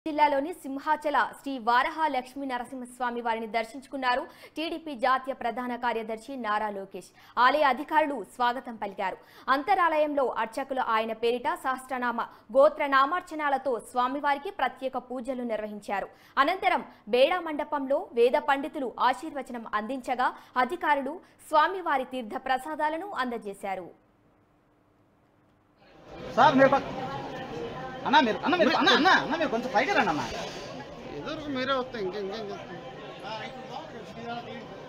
జిల్లాలోని సింహాచల శ్రీ వారహ లక్ష్మీ నరసింహస్వామి వారిని దర్శించుకున్నారు టీడీపీ జాతీయ ప్రధాన కార్యదర్శి నారా లోకేష్ ఆలయ అధికారులు స్వాగతం పలికారు అంతరాలయంలో అర్చకులు ఆయన పేరిట సహస్రనామ గోత్ర నామార్చనాలతో స్వామివారికి ప్రత్యేక పూజలు నిర్వహించారు అనంతరం బేడా మండపంలో వేద పండితులు ఆశీర్వచనం అందించగా అధికారులు స్వామివారి తీర్థ ప్రసాదాలను అందజేశారు సార్ మీరు పక్- అన్న మీరు అన్న మీరు అన్న అన్న అన్న మీరు కొంచెం పైకి రండి అన్న ఎదురుకు మీరే వస్తాయి ఇంకేం చేస్తాం